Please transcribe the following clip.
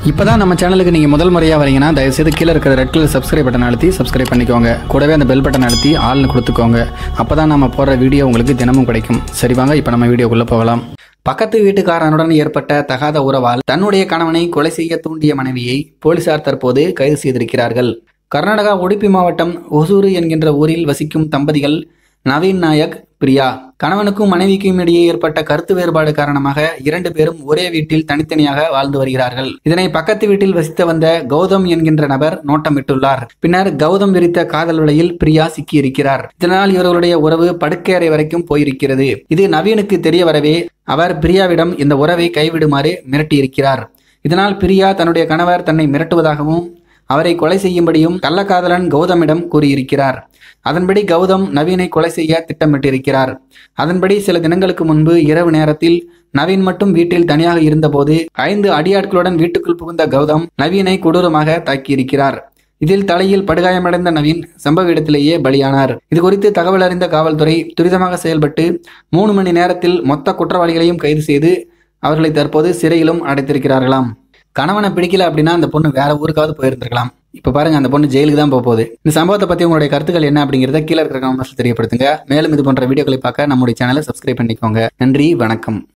இப்பதான் நம்ம சேனலுக்கு நீங்க முதல் முறையா வரீங்கன்னா தயவுசெய்து கீழே இருக்கிற ரெட் கலர் சப்ஸ்கிரைப் பட்டன் அழுத்தி சப்ஸ்கிரைப் பண்ணிக்கோங்க கூடவே அந்த பெல் பட்டன் அழுத்தி ஆள்னு கொடுத்துக்கோங்க அப்பதான் நம்ம போடுற வீடியோ உங்களுக்கு தினமும் கிடைக்கும் சரி வாங்க இப்போ நம்ம வீடியோக்குள்ள போகலாம் பக்கத்து வீட்டுக்காரனுடன் ஏற்பட்ட தகாத உறவால் தன்னுடைய கணவனை கொலை செய்ய தூண்டிய மனைவியை போலீசார் தற்போது கைது செய்திருக்கிறார்கள் கர்நாடகா உடுப்பி மாவட்டம் ஒசூரு என்கின்ற ஊரில் வசிக்கும் தம்பதிகள் நவீன் நாயக் பிரியா கணவனுக்கும் மனைவிக்கும் இடையே ஏற்பட்ட கருத்து வேறுபாடு காரணமாக இரண்டு பேரும் ஒரே வீட்டில் தனித்தனியாக வாழ்ந்து வருகிறார்கள் இதனை பக்கத்து வீட்டில் வசித்து வந்த கௌதம் என்கின்ற நபர் நோட்டமிட்டுள்ளார் பின்னர் கௌதம் விரித்த காதல் வலையில் பிரியா சிக்கியிருக்கிறார் இதனால் இவர்களுடைய உறவு படுக்கையறை வரைக்கும் போயிருக்கிறது இது நவீனுக்கு தெரிய வரவே அவர் பிரியாவிடம் இந்த உறவை கைவிடுமாறு மிரட்டியிருக்கிறார் இதனால் பிரியா தன்னுடைய கணவர் தன்னை மிரட்டுவதாகவும் அவரை கொலை செய்யும்படியும் கள்ளக்காதலன் கௌதமிடம் கூறியிருக்கிறார் அதன்படி கௌதம் நவீனை கொலை செய்ய திட்டமிட்டிருக்கிறார் அதன்படி சில தினங்களுக்கு முன்பு இரவு நேரத்தில் நவீன் மட்டும் வீட்டில் தனியாக இருந்தபோது ஐந்து அடியாட்களுடன் வீட்டுக்குள் புகுந்த கௌதம் நவீனை கொடூரமாக தாக்கியிருக்கிறார் இதில் தலையில் படுகாயமடைந்த நவீன் சம்பவ இடத்திலேயே பலியானார் இது குறித்து தகவல் அறிந்த காவல்துறை துரிதமாக செயல்பட்டு மூணு மணி நேரத்தில் மொத்த குற்றவாளிகளையும் கைது செய்து அவர்களை தற்போது சிறையிலும் அடைத்திருக்கிறார்களாம் கணவனை பிடிக்கல அப்படின்னா அந்த பொண்ணு வேற ஊருக்காவது போயிருந்திருக்கலாம் இப்ப பாருங்க அந்த பொண்ணு ஜெயிலுக்கு தான் போக போகுது இந்த சம்பவத்தை பத்தி உங்களுடைய கருத்துக்கள் என்ன அப்படிங்கறத கீழே இருக்கிற கமெண்ட்ஸ் தெரியப்படுத்துங்க மேலும் இது போன்ற வீடியோக்களை பார்க்க நம்முடைய சேனலை சப்ஸ்கிரைப் பண்ணிக்கோங்க நன்றி வணக்கம்